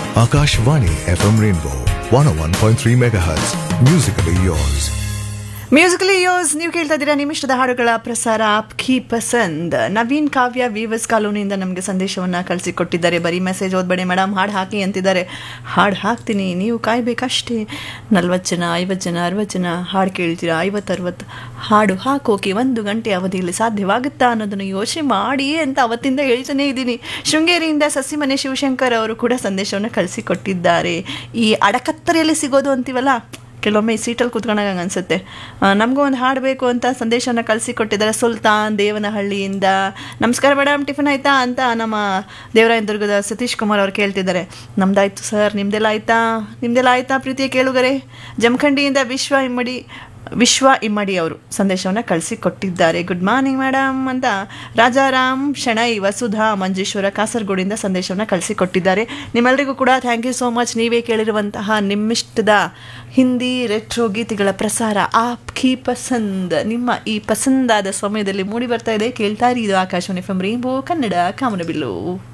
Akashvani FM Rainbow 101.3 MHz. Musically yours. Musically yours ನೀವು ಕೇಳ್ತಾ ಇದ್ದೀರಾ ನಿಮಿಷದ ಹಾಡುಗಳ ಪ್ರಸಾರ ಅಪ್ಕಿ ಪಸಂದ್ ನವೀನ್ ಕಾವ್ಯ ವಿವಸ್ ಕಾಲೋನಿಯಿಂದ ನಮಗೆ ಸಂದೇಶವನ್ನ ಕಳಿಸಿಕೊಟ್ಟಿದ್ದಾರೆ ಬರೀ ಮೆಸೇಜ್ ಓದ್ಬೇಡಿ ಮೇಡಮ್ ಹಾಡು ಹಾಕಿ ಅಂತಿದ್ದಾರೆ ಹಾಡು ಹಾಕ್ತೀನಿ ನೀವು ಕಾಯ್ಬೇಕಷ್ಟೇ ನಲ್ವತ್ತು ಜನ ಐವತ್ತು ಜನ ಅರವತ್ತು ಜನ ಹಾಡು ಕೇಳ್ತೀರಾ ಐವತ್ತು ಅರವತ್ತು ಹಾಡು ಹಾಕೋಕೆ ಒಂದು ಗಂಟೆ ಅವಧಿಯಲ್ಲಿ ಸಾಧ್ಯವಾಗುತ್ತಾ ಅನ್ನೋದನ್ನು ಯೋಚನೆ ಮಾಡಿ ಅಂತ ಅವತ್ತಿಂದ ಹೇಳ್ತಾನೆ ಇದ್ದೀನಿ ಶೃಂಗೇರಿಯಿಂದ ಸಸಿಮನೆ ಶಿವಶಂಕರ್ ಅವರು ಕೂಡ ಸಂದೇಶವನ್ನು ಕಳಿಸಿಕೊಟ್ಟಿದ್ದಾರೆ ಈ ಅಡಕತ್ತರೆಯಲ್ಲಿ ಸಿಗೋದು ಅಂತೀವಲ್ಲ ಕೆಲವೊಮ್ಮೆ ಈ ಸೀಟಲ್ಲಿ ಕೂತ್ಕೊಂಡಾಗ ಹಂಗೆ ಅನಿಸುತ್ತೆ ನಮಗೂ ಒಂದು ಹಾಡು ಬೇಕು ಅಂತ ಸಂದೇಶವನ್ನು ಕಳಿಸಿಕೊಟ್ಟಿದ್ದಾರೆ ಸುಲ್ತಾನ್ ದೇವನಹಳ್ಳಿಯಿಂದ ನಮಸ್ಕಾರ ಮೇಡಮ್ ಟಿಫನ್ ಆಯ್ತಾ ಅಂತ ನಮ್ಮ ದೇವರಾಯನ ದುರ್ಗದ ಸತೀಶ್ ಕುಮಾರ್ ಅವ್ರು ಕೇಳ್ತಿದ್ದಾರೆ ನಮ್ದಾಯ್ತು ಸರ್ ನಿಮ್ದೆಲ್ಲ ಆಯ್ತಾ ನಿಮ್ದೆಲ್ಲ ಆಯ್ತಾ ಪ್ರೀತಿಯ ಕೇಳುಗರೆ ಜಮಖಂಡಿಯಿಂದ ವಿಶ್ವ ಇಮ್ಮಡಿ ವಿಶ್ವ ಇಮ್ಮಡಿ ಅವರು ಸಂದೇಶವನ್ನು ಕಳಿಸಿಕೊಟ್ಟಿದ್ದಾರೆ ಗುಡ್ ಮಾರ್ನಿಂಗ್ ಮೇಡಮ್ ಅಂತ ರಾಜಾರಾಮ್ ಶಣೈ ವಸುಧಾ ಮಂಜೇಶ್ವರ ಕಾಸರಗೋಡಿಂದ ಸಂದೇಶವನ್ನು ಕಳಿಸಿಕೊಟ್ಟಿದ್ದಾರೆ ನಿಮ್ಮೆಲ್ಲರಿಗೂ ಕೂಡ ಥ್ಯಾಂಕ್ ಯು ಸೋ ಮಚ್ ನೀವೇ ಕೇಳಿರುವಂತಹ ನಿಮ್ಮಿಷ್ಟದ ಹಿಂದಿ ರೆಟ್ರೋ ಗೀತೆಗಳ ಪ್ರಸಾರ ಆಪ್ ಕಿ ಪಸಂದ್ ನಿಮ್ಮ ಈ ಪಸಂದಾದ ಸಮಯದಲ್ಲಿ ಮೂಡಿ ಬರ್ತಾ ಇದೆ ಕೇಳ್ತಾ ಇರಿ ಇದು Akashvani F M rainbow Kannada ಕಾಮನಬಿಲ್ಲು